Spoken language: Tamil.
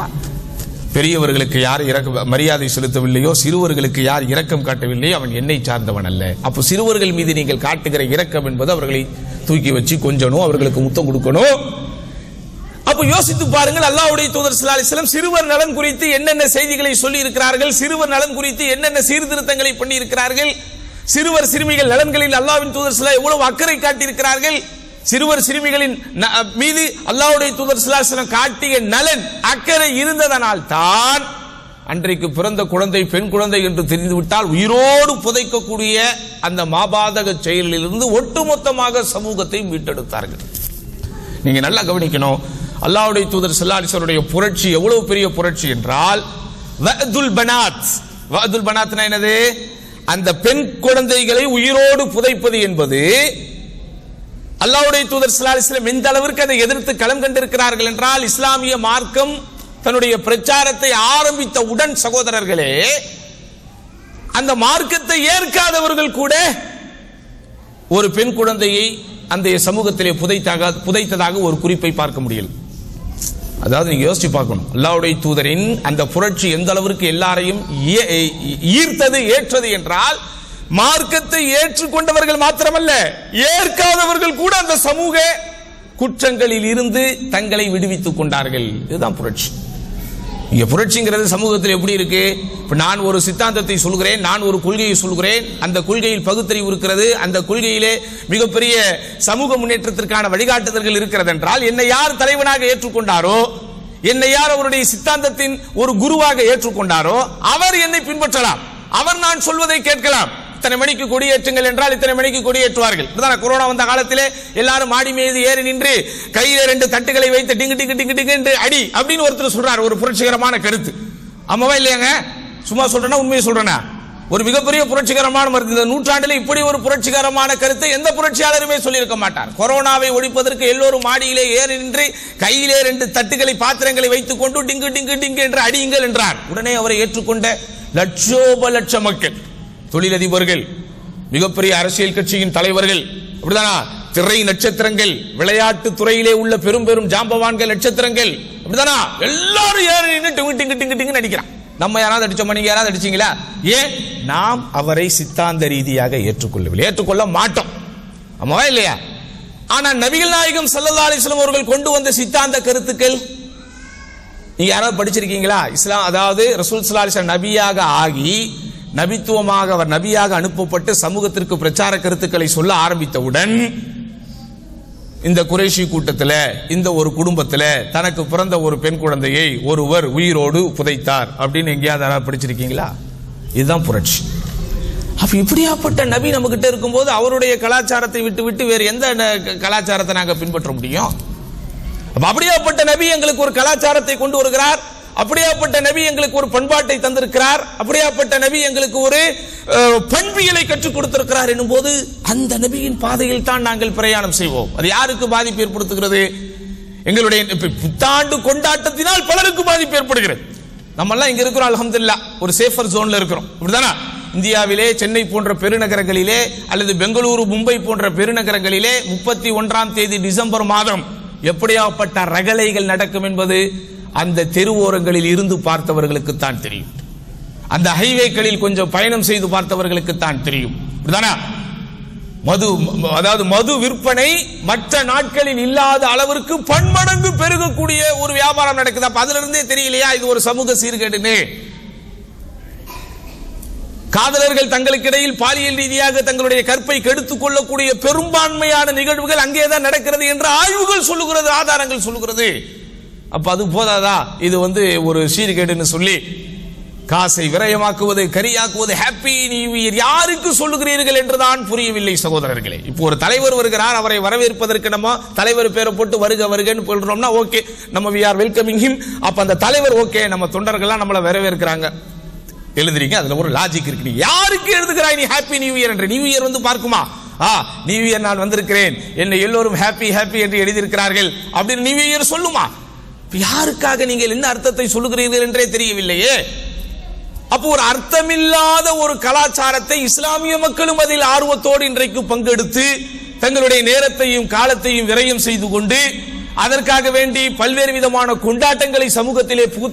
தெரியுமா பெரியவர்களுக்கு யார் இறக்க மரியாதை செலுத்தவில்லையோ சிறுவர்களுக்கு யார் இரக்கம் காட்டவில்லையோ அவன் என்னை சார்ந்தவன் அல்ல அப்போ சிறுவர்கள் மீது நீங்கள் காட்டுகிற இரக்கம் என்பது அவர்களை தூக்கி வச்சு கொஞ்சணும் அவர்களுக்கு முத்தம் கொடுக்கணும் அப்ப யோசித்து பாருங்கள் அல்லாஹ்வுடைய தூதர் ஸல்லல்லாஹு அலைஹி வஸல்லம் சிறுவர் நலன் குறித்து என்னென்ன செய்திகளை சொல்லி இருக்கிறார்கள் சிறுவர் நலன் குறித்து என்னென்ன சீர்திருத்தங்களை பண்ணி இருக்கிறார்கள் சிறுவர் சிறுமிகள் நலன்களில் அல்லாஹ்வின் தூதர் ஸல்லல்லாஹு எவ்வளவு அக்கறை காட்டியிருக்கிறார்கள் சிறுவர் சிறுமிகளின் ந- மீது அல்லாஹ்வுடைய தூதர் ஸல்லல்லாஹு அலைஹி வஸல்லம் காட்டிய நலன் அக்கறை இருந்ததனால் தான் அன்றைக்கு பிறந்த குழந்தை பெண் குழந்தை என்று தெரிந்துவிட்டால் உயிரோடு புதைக்கக்கூடிய அந்த மாபாதக செயலிலிருந்து ஒட்டுமொத்தமாக சமூகத்தை மீட்டெடுத்தார்கள் நீங்க நல்லா கவனிக்கணும் அல்லாஹ்வுடைய தூதர் ஸல்லல்லாஹு புரட்சி எவ்வளவு பெரிய புரட்சி என்றால் வஅதுல் பனாத் வஅதுல் பனாத்னா என்னது அந்த பெண் குழந்தைகளை உயிரோடு புதைப்பது என்பது அல்லாஹ்வுடைய தூதர் ஸல்லல்லாஹு அலைஹி வஸல்லம் எந்த அளவிற்கு அதை எதிர்த்து களம் கண்டிருக்கிறார்கள் என்றால் இஸ்லாமிய மார்க்கம் தன்னுடைய பிரச்சாரத்தை ஆரம்பித்த உடன் சகோதரர்களே அந்த மார்க்கத்தை ஏற்காதவர்கள் கூட ஒரு பெண் குழந்தையை அந்த சமூகத்திலே புதைத்தாக புதைத்ததாக ஒரு குறிப்பை பார்க்க முடியல அதாவது நீங்க யோசிச்சு பார்க்கணும் அல்லாஹ்வுடைய தூதரின் அந்த புரட்சி எந்த அளவிற்கு எல்லாரையும் ஈ- ஈ- ஈர்த்தது ஏற்றது என்றால் மார்க்கத்தை ஏற்றுக்கொண்டவர்கள் மாத்திரமல்ல ஏற்காதவர்கள் கூட அந்த சமூக குற்றங்களில் இருந்து தங்களை விடுவித்துக் கொண்டார்கள் இதுதான் புரட்சி இங்க புரட்சிங்கிறது சமூகத்தில் எப்படி இருக்கு இப்ப நான் ஒரு சித்தாந்தத்தை சொல்கிறேன் நான் ஒரு கொள்கையை சொல்கிறேன் அந்த கொள்கையில் பகுத்தறிவு இருக்கிறது அந்த கொள்கையிலே மிகப்பெரிய சமூக முன்னேற்றத்திற்கான வழிகாட்டுதல்கள் இருக்கிறது என்றால் என்னை யார் தலைவனாக ஏற்றுக்கொண்டாரோ என்னை யார் அவருடைய சித்தாந்தத்தின் ஒரு குருவாக ஏற்றுக்கொண்டாரோ அவர் என்னை பின்பற்றலாம் அவர் நான் சொல்வதை கேட்கலாம் இத்தனை மணிக்கு கொடியேற்றுங்கள் என்றால் இத்தனை மணிக்கு கொடியேற்றுவார்கள் இதுதான் கொரோனா வந்த காலத்திலே எல்லாரும் மாடி மீது ஏறி நின்று கையில ரெண்டு தட்டுகளை வைத்து டிங்கு டிங்கு டிங்கு டிங்கு என்று அடி அப்படின்னு ஒருத்தர் சொல்றார் ஒரு புரட்சிகரமான கருத்து ஆமாவா இல்லையாங்க சும்மா சொல்றேன்னா உண்மையை சொல்றேனா ஒரு மிகப்பெரிய புரட்சிகரமான மருந்து இந்த நூற்றாண்டில் இப்படி ஒரு புரட்சிகரமான கருத்தை எந்த புரட்சியாளருமே சொல்லியிருக்க மாட்டார் கொரோனாவை ஒழிப்பதற்கு எல்லோரும் மாடியிலே ஏறி நின்று கையிலே ரெண்டு தட்டுகளை பாத்திரங்களை வைத்துக் கொண்டு டிங்கு டிங்கு டிங்கு என்று அடியுங்கள் என்றார் உடனே அவரை ஏற்றுக்கொண்ட லட்சோப லட்ச மக்கள் தொழிலதிபர்கள் மிகப்பெரிய அரசியல் கட்சியின் தலைவர்கள் அப்படிதானா திரை நட்சத்திரங்கள் விளையாட்டு துறையிலே உள்ள பெரும் பெரும் ஜாம்பவான்கள் நட்சத்திரங்கள் அப்படிதானா எல்லாரும் ஏறி நின்று டிங்கு டிங்கு டிங்கு டிங்கு அடிக்கிறான் நம்ம யாராவது அடிச்சோமா நீங்க யாராவது அடிச்சீங்களா ஏன் நாம் அவரை சித்தாந்த ரீதியாக ஏற்றுக்கொள்ளவில்லை ஏற்றுக்கொள்ள மாட்டோம் ஆமாவா இல்லையா ஆனா நபிகள் நாயகம் ஸல்லல்லாஹு அலைஹி வஸல்லம் அவர்கள் கொண்டு வந்த சித்தாந்த கருத்துக்கள் நீங்க யாராவது படிச்சிருக்கீங்களா இஸ்லாம் அதாவது ரசூல் ஸல்லல்லாஹு அலைஹி வஸல்லம் நபியாக ஆகி நபித்துவமாக அவர் நபியாக அனுப்பப்பட்டு சமூகத்திற்கு பிரச்சார கருத்துக்களை சொல்ல ஆரம்பித்தவுடன் இந்த குறைஷி கூட்டத்தில் இந்த ஒரு குடும்பத்தில் தனக்கு பிறந்த ஒரு பெண் குழந்தையை ஒருவர் உயிரோடு புதைத்தார் அப்படின்னு எங்கேயாவது யாராவது படிச்சிருக்கீங்களா இதுதான் புரட்சி அப்ப இப்படியாப்பட்ட நபி நம்ம கிட்ட இருக்கும்போது அவருடைய கலாச்சாரத்தை விட்டு விட்டு வேறு எந்த ந- கலாச்சாரத்தை நாங்க பின்பற்ற முடியும் அப்ப அப்படியாப்பட்ட நபி எங்களுக்கு ஒரு கலாச்சாரத்தை கொண்டு வருகிறார் அப்படியாப்பட்ட நபி எங்களுக்கு ஒரு பண்பாட்டை தந்திருக்கிறார் அப்படியாப்பட்ட நபி எங்களுக்கு ஒரு அஹ், பண்பியலை கற்றுக் கொடுத்திருக்கிறார் என்னும்போது அந்த நபியின் பாதையில் தான் நாங்கள் பிரயாணம் செய்வோம் அது யாருக்கு பாதிப்பு ஏற்படுத்துகிறது எங்களுடைய இப்ப புத்தாண்டு கொண்டாட்டத்தினால் பலருக்கு பாதிப்பு ஏற்படுகிறது நம்ம எல்லாம் இங்க இருக்கிறோம் அல்ஹம்துலில்லாஹ் ஒரு சேஃபர் ஜோன்ல இருக்கிறோம் இப்படிதானா இந்தியாவிலே சென்னை போன்ற பெருநகரங்களிலே அல்லது பெங்களூரு மும்பை போன்ற பெருநகரங்களிலே முப்பத்தி ஒன்றாம் தேதி டிசம்பர் மாதம் எப்படியாப்பட்ட ரகளைகள் நடக்கும் என்பது அந்த தெருவோரங்களில் இருந்து பார்த்தவர்களுக்கு தான் தெரியும் அந்த ஹைவேக்களில் கொஞ்சம் பயணம் செய்து பார்த்தவர்களுக்கு தான் தெரியும் இப்படிதானா மது ம- அதாவது மது விற்பனை மற்ற நாட்களில் இல்லாத அளவிற்கு பன்மடங்கு பெருகக்கூடிய ஒரு வியாபாரம் நடக்குது அப்ப அதுல இருந்தே தெரியலையா இது ஒரு சமூக சீர்கேடுன்னு காதலர்கள் தங்களுக்கு இடையில் பாலியல் ரீதியாக தங்களுடைய கற்பை கெடுத்துக் கொள்ளக்கூடிய பெரும்பான்மையான நிகழ்வுகள் அங்கேதான் நடக்கிறது என்று ஆய்வுகள் சொல்லுகிறது ஆதாரங்கள் சொல்லுகிறது அப்ப அது போதாதா இது வந்து ஒரு சீர்கேடுன்னு சொல்லி காசை விரயமாக்குவது கரியாக்குவது ஹாப்பி நியூ இயர் யாருக்கு சொல்லுகிறீர்கள் என்றுதான் புரியவில்லை சகோதரர்களே இப்போ ஒரு தலைவர் வருகிறார் அவரை வரவேற்பதற்கு நம்ம தலைவர் பேரை போட்டு வருக வருகன்னு சொல்றோம்னா ஓகே நம்ம வி ஆர் வெல்கமிங் ஹிம் அப்ப அந்த தலைவர் ஓகே நம்ம தொண்டர்கள்லாம் நம்மளை வரவேற்கிறாங்க எழுதுறீங்க அதுல ஒரு லாஜிக் இருக்கு நீ யாருக்கு எழுதுகிறாய் நீ ஹாப்பி நியூ இயர் என்று நியூ இயர் வந்து பார்க்குமா ஆ நியூ இயர் நான் வந்திருக்கிறேன் என்னை எல்லோரும் ஹாப்பி ஹாப்பி என்று எழுதியிருக்கிறார்கள் அப்படின்னு நியூ இயர் சொல்லுமா இப்ப யாருக்காக நீங்கள் என்ன அர்த்தத்தை சொல்லுகிறீர்கள் என்றே தெரியவில்லையே அப்போ ஒரு அர்த்தமில்லாத ஒரு கலாச்சாரத்தை இஸ்லாமிய மக்களும் அதில் ஆர்வத்தோடு இன்றைக்கு பங்கெடுத்து தங்களுடைய நேரத்தையும் காலத்தையும் விரயம் செய்து கொண்டு அதற்காக வேண்டி பல்வேறு விதமான கொண்டாட்டங்களை சமூகத்திலே புகுத்த